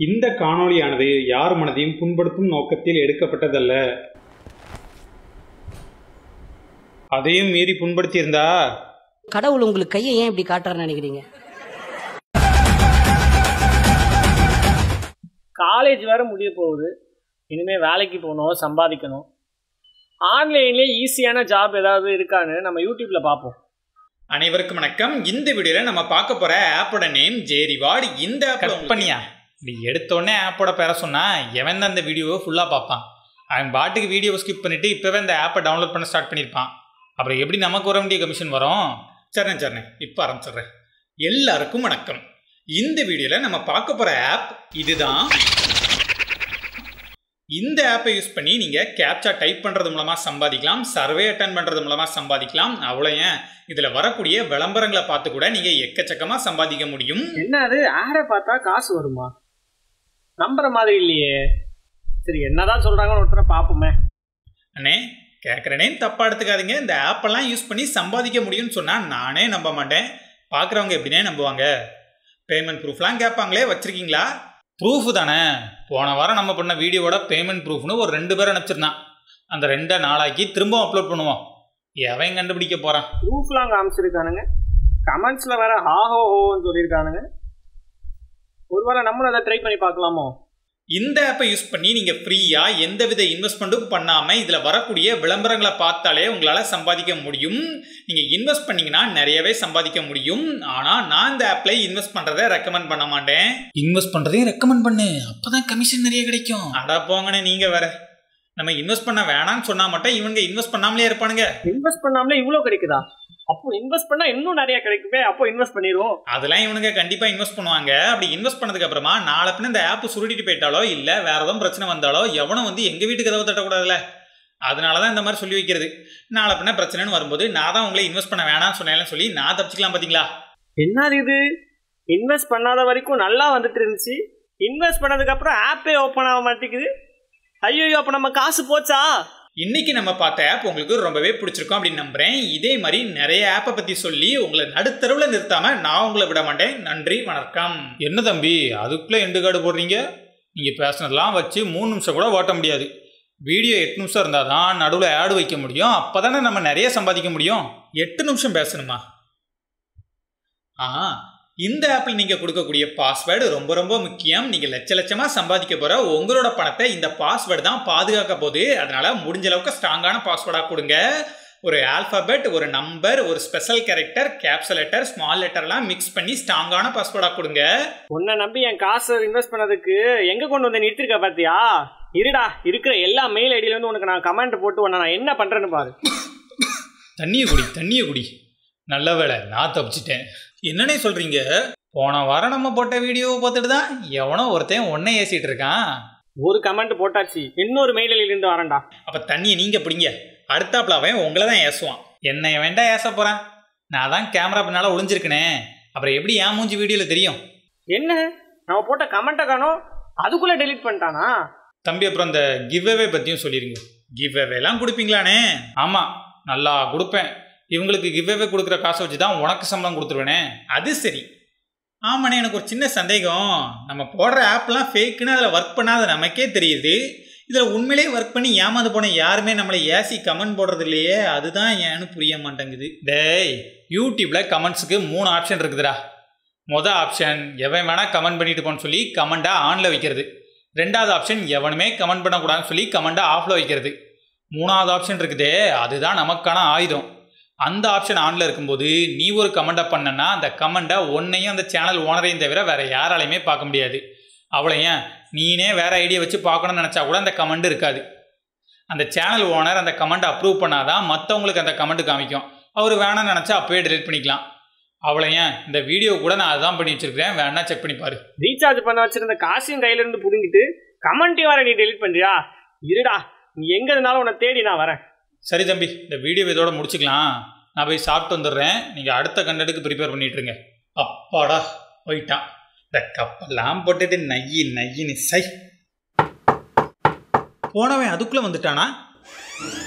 இந்த காணொளியானது யார் மனதையும் புண்படுத்தும் நோக்கத்தில் எடுக்கப்பட்டதல்ல அதையும் மீறி புண்படுத்தியிருந்தா கடவுள் உங்களுக்கு கையை ஏன் இப்படி காட்டுறாருன்னு நினைக்கிறீங்க காலேஜ் வேற முடிய போகுது இனிமே வேலைக்கு போகணும் சம்பாதிக்கணும் ஆன்லைன்லேயே ஈஸியான ஜாப் ஏதாவது இருக்கான்னு நம்ம யூடியூப்ல பார்ப்போம் அனைவருக்கும் வணக்கம் இந்த வீடியோல நம்ம பார்க்க போற ஆப்போட நேம் ஜேரிவார்டு இந்த ஆப் கட் பண்ணியா இப்படி எடுத்தோடனே ஆப்போட பேர சொன்னா எவன் தான் இந்த வீடியோவை ஃபுல்லாக பார்ப்பான் அவன் பாட்டுக்கு வீடியோவை ஸ்கிப் பண்ணிட்டு இப்போவே இந்த ஆப்பை டவுன்லோட் பண்ண ஸ்டார்ட் பண்ணியிருப்பான் அப்புறம் எப்படி நமக்கு வர வேண்டிய கமிஷன் வரும் சரிண்ணே சரிண்ணே இப்போ ஆரம்பிச்சிடுறேன் எல்லாருக்கும் வணக்கம் இந்த வீடியோல நம்ம பார்க்க போற ஆப் இதுதான் இந்த ஆப்பை யூஸ் பண்ணி நீங்க கேப்சா டைப் பண்றது மூலமா சம்பாதிக்கலாம் சர்வே அட்டன் பண்றது மூலமா சம்பாதிக்கலாம் அவ்வளோ ஏன் இதுல வரக்கூடிய விளம்பரங்களை பார்த்து கூட நீங்க எக்கச்சக்கமா சம்பாதிக்க முடியும் என்ன அது ஆடை பார்த்தா காசு வருமா நம்புற மாதிரி இல்லையே சரி என்னதான் சொல்றாங்கன்னு ஒருத்தர பார்ப்போமே அண்ணே கேட்குறனே தப்பா எடுத்துக்காதீங்க இந்த ஆப்பெல்லாம் யூஸ் பண்ணி சம்பாதிக்க முடியும்னு சொன்னா நானே நம்ப மாட்டேன் பார்க்குறவங்க எப்படினே நம்புவாங்க பேமெண்ட் ப்ரூஃப்லாம் கேட்பாங்களே வச்சிருக்கீங்களா ப்ரூஃப் தானே போன வாரம் நம்ம பண்ண வீடியோவோட பேமெண்ட் ப்ரூஃப்னு ஒரு ரெண்டு பேரை அனுப்பிச்சிருந்தான் அந்த ரெண்டை நாளாக்கி திரும்பவும் அப்லோட் பண்ணுவோம் எவன் கண்டுபிடிக்க போகிறான் ப்ரூஃப்லாம் காமிச்சிருக்கானுங்க கமெண்ட்ஸ்ல வேற ஹா ஹோ ஹோன்னு சொல்லியிருக்கானுங்க ஒருவேளை நம்மளும் அதை ட்ரை பண்ணி பார்க்கலாமோ இந்த ஆப்பை யூஸ் பண்ணி நீங்க ஃப்ரீயா எந்தவித இன்வெஸ்ட்மெண்ட்டும் பண்ணாம இதுல வரக்கூடிய விளம்பரங்களை பார்த்தாலே உங்களால சம்பாதிக்க முடியும் நீங்க இன்வெஸ்ட் பண்ணீங்கன்னா நிறையவே சம்பாதிக்க முடியும் ஆனா நான் இந்த ஆப்ல இன்வெஸ்ட் பண்றதை ரெக்கமெண்ட் பண்ண மாட்டேன் இன்வெஸ்ட் பண்ணுறதையும் ரெக்கமெண்ட் பண்ணு அப்போ தான் கமிஷன் நிறைய கிடைக்கும் அட போங்கண்ணே நீங்க வேற நம்ம இன்வெஸ்ட் பண்ண வேணாம்னு சொன்னா மட்டும் இவங்க இன்வெஸ்ட் பண்ணாமலே இருப்பானுங்க இன்வெஸ்ட் பண்ணாமலே இவ்வளோ கிடைக்குதா அப்போ இன்வெஸ்ட் பண்ணா இன்னும் நிறைய கிடைக்குமே அப்போ இன்வெஸ்ட் பண்ணிடுவோம் அதெல்லாம் இவனுங்க கண்டிப்பா இன்வெஸ்ட் பண்ணுவாங்க அப்படி இன்வெஸ்ட் பண்ணதுக்கு அப்புறமா நாளை பின்ன இந்த ஆப் சுருட்டிட்டு போயிட்டாலோ இல்ல வேற எதுவும் பிரச்சனை வந்தாலோ எவனும் வந்து எங்க வீட்டுக்கு கதவை தட்டக்கூடாதுல்ல அதனால தான் இந்த மாதிரி சொல்லி வைக்கிறது நாளை பின்ன பிரச்சனைன்னு வரும்போது நான் தான் உங்களை இன்வெஸ்ட் பண்ண வேணாம்னு சொன்னேன்னு சொல்லி நான் தப்பிச்சுக்கலாம் பாத்தீங்களா என்னது இது இன்வெஸ்ட் பண்ணாத வரைக்கும் நல்லா வந்துட்டு இருந்துச்சு இன்வெஸ்ட் பண்ணதுக்கு அப்புறம் ஆப்பே ஓப்பன் ஆக மாட்டேங்குது ஐயோ அப்போ நம்ம காசு போச்சா இன்னைக்கு நம்ம பார்த்த ஆப் உங்களுக்கு ரொம்பவே பிடிச்சிருக்கும் அப்படின்னு நம்புறேன் இதே மாதிரி நிறைய ஆப்பை பத்தி சொல்லி உங்களை நடுத்தரவுல நிறுத்தாம நான் உங்களை விட மாட்டேன் நன்றி வணக்கம் என்ன தம்பி அதுக்குள்ளே எண்டு கார்டு போடுறீங்க நீங்கள் பேசுனதெல்லாம் வச்சு மூணு நிமிஷம் கூட ஓட்ட முடியாது வீடியோ எட்டு நிமிஷம் இருந்தால் தான் நடுவில் ஆடு வைக்க முடியும் அப்போ தானே நம்ம நிறைய சம்பாதிக்க முடியும் எட்டு நிமிஷம் பேசணுமா ஆ இந்த ஆப்பில் நீங்கள் கொடுக்கக்கூடிய பாஸ்வேர்டு ரொம்ப ரொம்ப முக்கியம் நீங்கள் லட்ச லட்சமாக சம்பாதிக்க போகிற உங்களோட பணத்தை இந்த பாஸ்வேர்டு தான் பாதுகாக்க போகுது அதனால முடிஞ்ச அளவுக்கு ஸ்ட்ராங்கான பாஸ்வேர்டாக கொடுங்க ஒரு ஆல்ஃபபெட் ஒரு நம்பர் ஒரு special character capital letter small லெட்டர்லாம் மிக்ஸ் பண்ணி ஸ்ட்ராங்கான பாஸ்வேர்டாக கொடுங்க உன்னை நம்பி என் காசை இன்வெஸ்ட் பண்ணதுக்கு எங்க கொண்டு வந்து நிறுத்திருக்க பாத்தியா இருடா இருக்கிற எல்லா மெயில் ஐடியில இருந்து உனக்கு நான் கமெண்ட் போட்டு உன்னை நான் என்ன பண்றேன்னு பாரு தண்ணியை குடி தண்ணியை குடி நல்ல வேலை நான் தப்பிச்சிட்டேன் என்னன்னே சொல்கிறீங்க போன வாரம் நம்ம போட்ட வீடியோவை பார்த்துட்டு தான் எவனோ ஒருத்தன் ஒன்றை ஏசிட்டு இருக்கான் ஒரு கமெண்ட் போட்டாச்சு இன்னொரு மெயில் ஐடியில இருந்து வரேன்டா அப்போ தண்ணியை நீங்கள் பிடிங்க அடுத்தாப்புல அவன் உங்களை தான் ஏசுவான் என்னை வேண்டாம் ஏச போகிறேன் நான் தான் கேமரா பின்னால் ஒளிஞ்சிருக்கனே அப்புறம் எப்படி ஏன் மூஞ்சி வீடியோவில் தெரியும் என்ன நம்ம போட்ட கமெண்ட்டை காணோம் அதுக்குள்ள டெலீட் பண்ணிட்டானா தம்பி அப்புறம் இந்த கிவ்அவே பற்றியும் சொல்லிடுங்க கிவ் எல்லாம் கொடுப்பீங்களானே ஆமாம் நல்லா கொடுப்பேன் இவங்களுக்கு கிவ்அவே கொடுக்குற காசை வச்சு தான் உனக்கு சம்பளம் கொடுத்துருவேனே அது சரி ஆமாண்ணே எனக்கு ஒரு சின்ன சந்தேகம் நம்ம போடுற ஆப்லாம் ஃபேக்குன்னு அதில் ஒர்க் பண்ணாத நமக்கே தெரியுது இதில் உண்மையிலேயே ஒர்க் பண்ணி ஏமாந்து போன யாருமே நம்மளை ஏசி கமெண்ட் போடுறது இல்லையே அதுதான் ஏன்னு புரிய மாட்டேங்குது டேய் யூடியூப்பில் கமெண்ட்ஸுக்கு மூணு ஆப்ஷன் இருக்குதுடா மொதல் ஆப்ஷன் எவன் வேணால் கமெண்ட் பண்ணிட்டு போன்னு சொல்லி கமெண்ட்டாக ஆனில் வைக்கிறது ரெண்டாவது ஆப்ஷன் எவனுமே கமெண்ட் பண்ணக்கூடாதுன்னு சொல்லி கமெண்ட்டை ஆஃபில் வைக்கிறது மூணாவது ஆப்ஷன் இருக்குதே அதுதான் நமக்கான ஆயுதம் அந்த ஆப்ஷன் ஆனில் இருக்கும்போது நீ ஒரு கமெண்ட்டை பண்ணனா அந்த கமெண்ட்டை உன்னையும் அந்த சேனல் ஓனரையும் தவிர வேறு யாராலையுமே பார்க்க முடியாது அவ்வளோ ஏன் நீனே வேறு ஐடியா வச்சு பார்க்கணும்னு நினச்சா கூட அந்த கமெண்ட் இருக்காது அந்த சேனல் ஓனர் அந்த கமெண்ட் அப்ரூவ் பண்ணாதான் மற்றவங்களுக்கு அந்த கமெண்ட் காமிக்கும் அவர் வேணாம்னு நினச்சா அப்போயே delete பண்ணிக்கலாம் அவ்வளோ ஏன் இந்த வீடியோ கூட நான் அதுதான் பண்ணி வச்சிருக்கிறேன் வேணா செக் பண்ணி பாரு ரீசார்ஜ் பண்ண வச்சிருந்த காசையும் கையில இருந்து புடுங்கிட்டு கமெண்ட்டையும் வர நீ டெலீட் பண்றியா இருடா நீ எங்க இருந்தாலும் உன்னை தேடி நான் வரேன் சரி தம்பி இந்த வீடியோ இதோட முடிச்சுக்கலாம் நான் போய் சாப்பிட்டு வந்துடுறேன் நீங்கள் அடுத்த கண்டெடுக்கு ப்ரிப்பேர் பண்ணிட்டுருங்க அப்பாடா போயிட்டான் இந்த கப்பெல்லாம் போட்டுட்டு நையி நையின்னு சை போனவன் அதுக்குள்ளே வந்துட்டானா